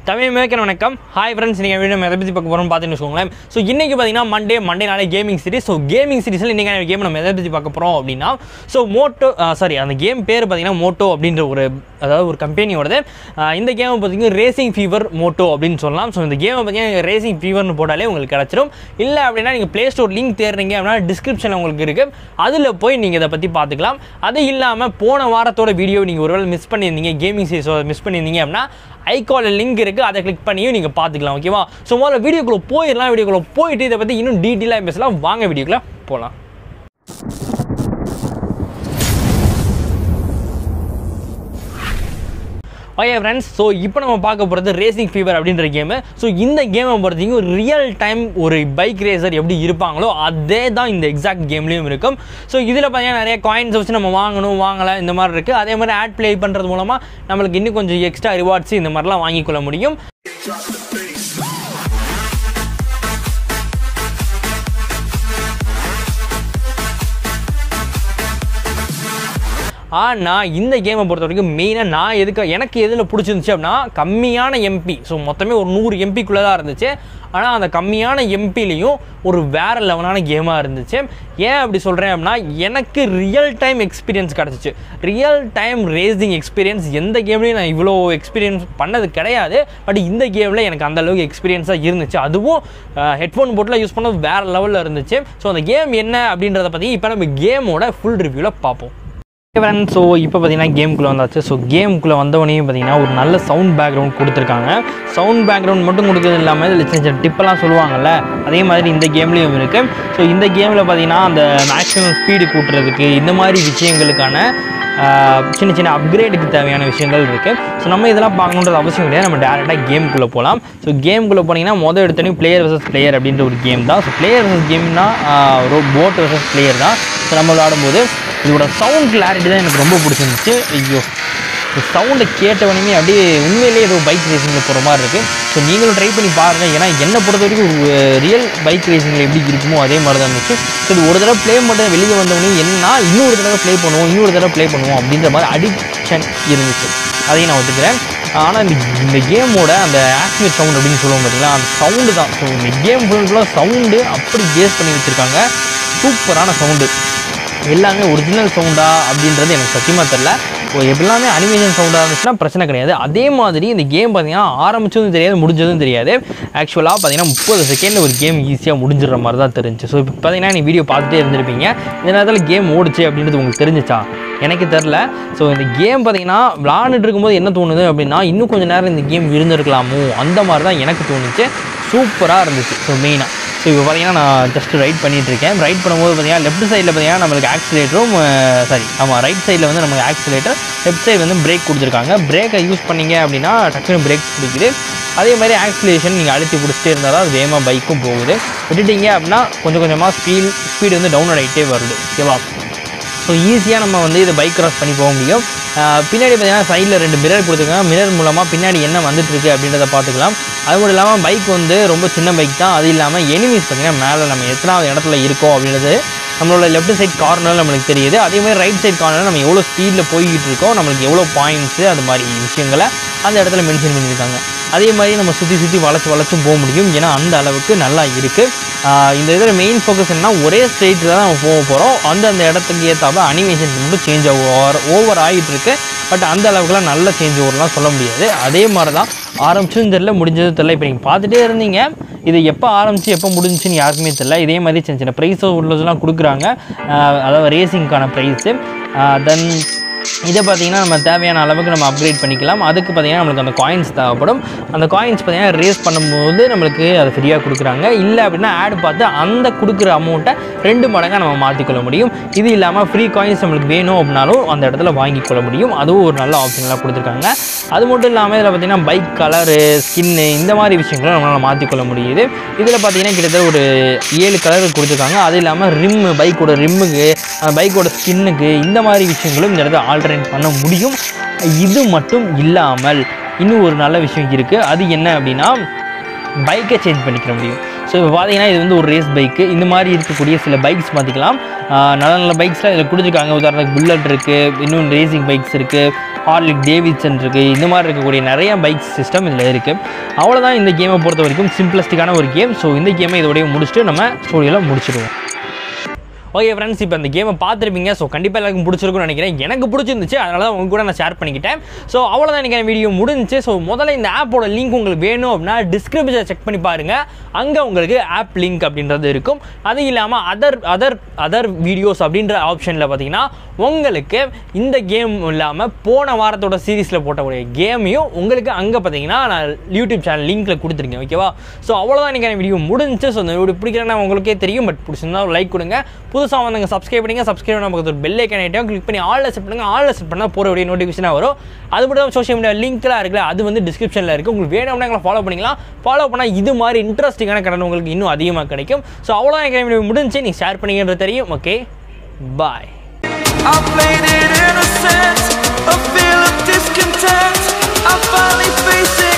தமிழ் மேய்க்கிற வணக்கம் hi friends நீங்கள் வீடியோ எதை பற்றி பார்க்க போகிறோம் பார்த்துன்னு வச்சுக்கோங்களேன் ஸோ இன்றைக்கி பார்த்தீங்கன்னா மண்டே மண்டே நாளே கேமிங் சீரிஸ் ஸோ கேமிங் சீரிஸில் இன்றைக்கி கேம் நம்ம எதை பற்றி பார்க்க போகிறோம் அப்படின்னா ஸோ மோட்டோ சாரி அந்த கேம் பேர் பார்த்தீங்கன்னா மோட்டோ அப்படின்ற ஒரு அதாவது ஒரு கம்பெனியோடது ஆஹ் இந்த கேமை பார்த்தீங்கன்னா ரேசிங் ஃபீவர் மோட்டோ அப்படின்னு சொல்லலாம் ஸோ இந்த கேமை பார்த்தீங்கன்னா ரேசிங் ஃபீவர்னு போட்டாலே உங்களுக்கு கிடச்சிரும் இல்லை அப்படின்னா நீங்கள் ப்ளே ஸ்டோர் லிங்க் தேடுறீங்க அப்படின்னா டிஸ்கிரிப்ஷனில் உங்களுக்கு இருக்குது அதில் போய் நீங்கள் இதை பற்றி பார்த்துக்கலாம் அது இல்லாமல் போன வாரத்தோட வீடியோ நீங்கள் ஒருவேளை மிஸ் பண்ணியிருந்தீங்க கேமிங் சீரிஸோட மிஸ் பண்ணியிருந்தீங்க அப்படின்னா ஐகாலில் லிங்க் இருக்குது அதை கிளிக் பண்ணியும் நீங்கள் பார்த்துக்கலாம் ஓகேவா ஸோ முதல்ல வீடியோக்குள்ளே போயிடலாம் வீடியோக்குள்ளே போயிட்டு இதை பற்றி இன்னும் டீட்டெயிலாக பேசலாம் வாங்க வீடியோக்குள்ளே போகலாம் ஓகே ஃப்ரெண்ட்ஸ் ஸோ இப்போ நம்ம பார்க்க போகிறது ரேசிங் ஃபீவர் அப்படின்ற கேமு ஸோ இந்த கேமை பொறுத்தவரைக்கும் ஒரு ரியல் டைம் ஒரு பைக் ரேசர் எப்படி இருப்பாங்களோ அதே தான் இந்த எக்ஸாக்ட் கேம்லேயும் இருக்கும் ஸோ இதில் பார்த்தீங்கன்னா நிறைய காயின்ஸ் வச்சு நம்ம வாங்கணும் வாங்கலாம் இந்த மாதிரி இருக்குது அதே மாதிரி ஆட் ப்ளே பண்ணுறது மூலமாக நம்மளுக்கு இன்னும் கொஞ்சம் எக்ஸ்ட்ரா ரிவார்ட்ஸ் இந்த மாதிரிலாம் வாங்கிக்கொள்ள முடியும் ஆனால் இந்த கேமை பொறுத்த வரைக்கும் மெயினாக நான் எதுக்கு எனக்கு எதில் பிடிச்சிருந்துச்சு அப்படின்னா கம்மியான எம்பி ஸோ மொத்தமே ஒரு நூறு எம்பிக்குள்ளே தான் இருந்துச்சு ஆனால் அந்த கம்மியான எம்பிலையும் ஒரு வேறு லெவலான கேமாக இருந்துச்சு ஏன் அப்படி சொல்கிறேன் அப்படின்னா எனக்கு ரியல் டைம் எக்ஸ்பீரியன்ஸ் கிடச்சிச்சு ரியல் டைம் ரேசிங் எக்ஸ்பீரியன்ஸ் எந்த கேம்லேயும் நான் இவ்வளோ எக்ஸ்பீரியன்ஸ் பண்ணது கிடையாது பட் இந்த கேமில் எனக்கு அந்த அளவுக்கு எக்ஸ்பீரியன்ஸாக இருந்துச்சு அதுவும் ஹெட்ஃபோன் போட்டில் யூஸ் பண்ணது வேறு லெவலில் இருந்துச்சு ஸோ அந்த கேம் என்ன அப்படின்றத பற்றி இப்போ நம்ம கேமோட ஃபுல் ரிவ்யூவில் பார்ப்போம் ஃப்ரெண்ட்ஸ் ஸோ இப்போ பார்த்தீங்கன்னா கேமுக்குள்ளே வந்தாச்சு ஸோ கேமுக்குள்ளே வந்தவொடனே பார்த்தீங்கன்னா ஒரு நல்ல சவுண்ட் பேக்ரவுண்ட் கொடுத்துருக்காங்க சவுண்ட் பேக்ரவுண்ட் மட்டும் கொடுக்கறது இல்லாமல் இதில் சின்ன சின்ன டிப்பெல்லாம் சொல்லுவாங்கல்ல அதே மாதிரி இந்த கேம்லேயும் இருக்குது ஸோ இந்த கேமில் பார்த்தீங்கன்னா அந்த மேக்ஸிமம் ஸ்பீடு கூட்டுறதுக்கு இந்த மாதிரி விஷயங்களுக்கான ஆஹ், சின்ன சின்ன அப்கிரேடுக்கு தேவையான விஷயங்கள் இருக்குது ஸோ நம்ம இதெல்லாம் பார்க்கணுன்றது அவசியம் கிடையாது நம்ம டேரெக்டாக கேமுக்குள்ளே போகலாம் ஸோ கேமுக்குள்ளே போனீங்கன்னா மொதல் எடுத்தோடனே பிளேயர் வர்சஸ் பிளேயர் அப்படின்ற ஒரு கேம் தான் ஸோ பிளேயர் வர்சஸ் கேம்னா போட் வர்சஸ் பிளேயர் தான் ஸோ நம்ம விளாடும்போது இதோட சவுண்ட் கிளாரிட்டி தான் எனக்கு ரொம்ப பிடிச்சிருந்துச்சு ஐயோ இந்த சவுண்டை கேட்டவனையுமே அப்படியே உண்மையிலேயே ஏதோ பைக் ரேசிங்கில் போகிற மாதிரி இருக்குது ஸோ நீங்களும் ட்ரை பண்ணி பாருங்கள் ஏன்னா என்னை பொறுத்த வரைக்கும் ஒரு ரியல் பைக் ரேசிங்கில் எப்படி இருக்குமோ அதே மாதிரி தான் இருந்துச்சு ஸோ இது ஒரு தடவை ப்ளே மட்டும் வெளியே வந்தவொடனே என்ன இன்னொரு தடவை ப்ளே பண்ணுவோம் இன்னொரு தடவை ப்ளே பண்ணுவோம் அப்படின்ற மாதிரி அடிக்ஷன் இருந்துச்சு அதையும் நான் ஒத்துக்கிறேன் ஆனால் இந்த இந்த கேமோட அந்த ஆக்டிவேட் சவுண்ட் அப்படின்னு சொல்லுவோம் பார்த்தீங்களா அந்த சவுண்டு தான் ஸோ இந்த கேம் ஃபுல்லாக சவுண்டு அப்படி பேஸ் பண்ணி வச்சுருக்காங்க சூப்பரான சவுண்டு எல்லாமே ஒரிஜினல் சவுண்டா அப்படின்றது எனக்கு சத்தியமாக தெரில இப்போ எல்லாமே அனிமேஷன் சவுண்டாக இருந்துச்சுன்னா பிரச்சனை கிடையாது அதே மாதிரி இந்த கேம் பார்த்தீங்கன்னா ஆரம்பிச்சதும் தெரியாது முடிஞ்சதும் தெரியாது ஆக்சுவலாக பார்த்தீங்கன்னா முப்பது செகண்டில் ஒரு கேம் ஈஸியாக முடிஞ்சிடுற மாதிரி தான் தெரிஞ்சு ஸோ இப்போ பார்த்தீங்கன்னா நீ வீடியோ பார்த்துட்டே இருந்திருப்பீங்க இந்த நேரத்தில் கேம் ஓடுச்சு அப்படின்றது உங்களுக்கு தெரிஞ்சிச்சா எனக்கு தெரில ஸோ இந்த கேம் பார்த்தீங்கன்னா விளாண்டுட்டு இருக்கும்போது என்ன தோணுது அப்படின்னா இன்னும் கொஞ்சம் நேரம் இந்த கேம் இருந்திருக்கலாமோ அந்த மாதிரி தான் எனக்கு தோணுச்சு சூப்பராக இருந்துச்சு ஸோ மெயினாக ஸோ இப்போ பார்த்தீங்கன்னா நான் ஜஸ்ட் ரைட் பண்ணிட்டு இருக்கேன் ரைட் பண்ணும்போது பார்த்தீங்கன்னா லெஃப்ட் சைடில் பார்த்தீங்கன்னா நம்மளுக்கு ஆக்சிலேட்டரும் சாரி ஆமாம் ரைட் சைடில் வந்து நமக்கு ஆக்சிலேட்டர் லெஃப்ட் சைடு வந்து பிரேக் கொடுத்துருக்காங்க பிரேக்கை யூஸ் பண்ணீங்க அப்படின்னா டக்குனு பிரேக் பிடிக்குது அதே மாதிரி ஆக்சிலேஷன் நீங்கள் அழுத்தி பிடிச்சிட்டே இருந்தால் தான் அது வேகமாக பைக்கும் போகுது விட்டுட்டீங்க அப்படின்னா கொஞ்சம் கொஞ்சமாக ஸ்பீட் ஸ்பீடு வந்து டவுன் ஆகிட்டே வருது ஓகேவா ஸோ ஈஸியாக நம்ம வந்து இதை பைக் கிராஸ் பண்ணி போக முடியும் ஆஹ் பின்னாடி பார்த்தீங்கன்னா சைடில் ரெண்டு மிரர் கொடுத்துருக்காங்க மிரர் மூலமாக பின்னாடி என்ன வந்துட்டு இருக்கு அப்படின்றத பார்த்துக்கலாம் அது மட்டும் இல்லாமல் பைக் வந்து ரொம்ப சின்ன பைக் தான் அது இல்லாமல் எனிமீஸ் பார்த்தீங்கன்னா மேலே நம்ம எத்தனாவது இடத்துல இருக்கோம் அப்படின்றது நம்மளோட லெஃப்ட் சைட் கார்னர் நம்மளுக்கு தெரியுது அதே மாதிரி ரைட் சைட் கார்னர் நம்ம எவ்வளோ ஸ்பீடில் போய்கிட்டு இருக்கோம் நம்மளுக்கு எவ்வளோ பாயிண்ட்ஸு அது மாதிரி விஷயங்களை அந்த இடத்துல மென்ஷன் பண்ணியிருக்காங்க அதே மாதிரி நம்ம சுற்றி சுற்றி வளைச்சு வளைச்சும் போக முடியும் ஏன்னா அந்த அளவுக்கு நல்லா இருக்குது இந்த இதில் மெயின் ஃபோக்கஸ் என்னன்னா ஒரே ஸ்ட்ரெயிட்டில் தான் நம்ம போக போகிறோம் அந்தந்த இடத்துக்கு ஏற்றாப்ப அனிமேஷன் மட்டும் சேஞ்ச் ஓவர் ஓவர் ஆகிட்டு இருக்கு பட் அந்த அளவுக்குலாம் நல்ல சேஞ்ச் ஓவர்லாம் சொல்ல முடியாது அதே மாதிரி தான் ஆரம்பிச்சும் தெரில முடிஞ்சதும் தெரில இப்போ நீங்கள் பார்த்துட்டே இருந்தீங்க இது எப்போ ஆரம்பிச்சு எப்போ முடிஞ்சுன்னு யாருக்குமே தெரில இதே மாதிரி சின்ன சின்ன ப்ரைஸ் உள்ளதெல்லாம் கொடுக்குறாங்க ஆஹ் அதாவது ரேசிங்க்கான ப்ரைஸு தென் இதை பார்த்தீங்கன்னா நம்ம தேவையான அளவுக்கு நம்ம அப்கிரேட் பண்ணிக்கலாம் அதுக்கு பார்த்தீங்கன்னா நம்மளுக்கு அந்த காயின்ஸ் தேவைப்படும் அந்த காயின்ஸ் பார்த்தீங்கன்னா ரேஸ் பண்ணும்போது நம்மளுக்கு அதை ஃப்ரீயாக கொடுக்குறாங்க இல்லை அப்படின்னா ஆட் பார்த்து அந்த கொடுக்குற அமௌண்ட்டை ரெண்டு மடங்காக நம்ம மாற்றிக்கொள்ள முடியும் இது இல்லாமல் ஃப்ரீ காயின்ஸ் நம்மளுக்கு வேணும் அப்படின்னாலும் அந்த இடத்துல வாங்கிக்கொள்ள முடியும் அதுவும் ஒரு நல்ல ஆப்ஷன்லாம் கொடுத்துருக்காங்க அது மட்டும் இல்லாமல் இதில் பார்த்தீங்கன்னா பைக் கலரு ஸ்கின்னு இந்த மாதிரி விஷயங்களும் நம்மளால் மாற்றிக்கொள்ள முடியுது இதில் பார்த்தீங்கன்னா கிட்டத்தட்ட ஒரு ஏழு கலர் கொடுத்துருக்காங்க அது இல்லாமல் ரிம்மு பைக்கோட ரிம்முக்கு அந்த பைக்கோட ஸ்கின்னுக்கு இந்த மாதிரி விஷயங்களும் இந்த இடத்துல ஆல்டர்னேட் பண்ண முடியும் இது மட்டும் இல்லாமல் இன்னும் ஒரு நல்ல விஷயம் இருக்குது அது என்ன அப்படின்னா பைக்கை சேஞ்ச் பண்ணிக்கிற முடியும் ஸோ இப்போ பார்த்தீங்கன்னா இது வந்து ஒரு ரேஸ் பைக்கு இந்த மாதிரி இருக்கக்கூடிய சில பைக்ஸ் பார்த்துக்கலாம் ஆஹ் நல்ல நல்ல பைக்ஸ்லாம் இதில் கொடுத்துருக்காங்க உதாரணத்துக்கு புல்லட் இருக்குது இன்னும் ரேசிங் பைக்ஸ் இருக்குது ஹார்லிக் டேவிட்சன் இருக்குது இந்த மாதிரி இருக்கக்கூடிய நிறைய பைக் சிஸ்டம் இதில் இருக்குது அவ்வளோதான் இந்த கேமை பொறுத்த வரைக்கும் சிம்பிளஸ்டிக்கான ஒரு கேம் ஸோ இந்த கேமை இதோடய முடிச்சுட்டு நம்ம ஸ்டோரியில் முடிச்சிடுவோம் ஓகே ஃப்ரெண்ட்ஸ் இப்போ அந்த கேமை பார்த்துருப்பீங்க ஸோ கண்டிப்பாக எல்லாருக்கும் பிடிச்சிருக்கும்னு நினைக்கிறேன் எனக்கு பிடிச்சிருந்துச்சு அதனால தான் உங்க கூட நான் ஷேர் பண்ணிக்கிட்டேன் ஸோ அவ்வளோதான் எனக்கு வீடியோ முடிஞ்சுச்சு ஸோ முதல்ல இந்த ஆப்போட லிங்க் உங்களுக்கு வேணும் அப்படின்னா டிஸ்கிரிப்ஷனை செக் பண்ணி பாருங்கள் அங்கே உங்களுக்கு ஆப் லிங்க் அப்படின்றது இருக்கும் அது இல்லாமல் அதர் அதர் அதர் வீடியோஸ் அப்படின்ற ஆப்ஷனில் பார்த்தீங்கன்னா உங்களுக்கு இந்த கேம் இல்லாமல் போன வாரத்தோட சீரீஸில் போட்டக்கூடிய கேமையும் உங்களுக்கு அங்கே பார்த்தீங்கன்னா நான் யூடியூப் சேனல் லிங்க்கில் கொடுத்துருக்கேன் ஓகேவா ஸோ அவ்வளோதான் எனக்கு வீடியோ முடிஞ்சுச்சு ஸோ இந்த வீடியோ பிடிக்கிறேன்னா உங்களுக்கே தெரியும் பட் பிடிச்சிருந்தா ஒரு லைக் கொடுங்க புதுசாக வந்தவங்க சப்ஸ்கிரைப் பண்ணுங்க சப்ஸ்கிரைப் பண்ண பக்கத்தில் பெல் ஐக்கன் ஐட்டம் கிளிக் பண்ணி ஆல்ல செட் பண்ணுங்க ஆல்ல செட் பண்ணால் போகிற வீடியோ நோட்டிஃபிகேஷனாக வரும் அது மட்டும் சோஷியல் மீடியா லிங்க்லாம் இருக்குல்ல அது வந்து டிஸ்கிரிப்ஷனில் இருக்குது உங்களுக்கு வேணும்னா எங்களை ஃபாலோ பண்ணிக்கலாம் ஃபாலோ பண்ணால் இது மாதிரி இன்ட்ரெஸ்டிங்கான கடன் உங்களுக்கு இன்னும் அதிகமாக கிடைக்கும் ஸோ அவ்வளோதான் எனக்கு வீடியோ முடிஞ்சு நீ ஷேர் பண்ணிங்கன்றது தெரியும் okay bye I played it innocent, a feel of discontent. I finally face it.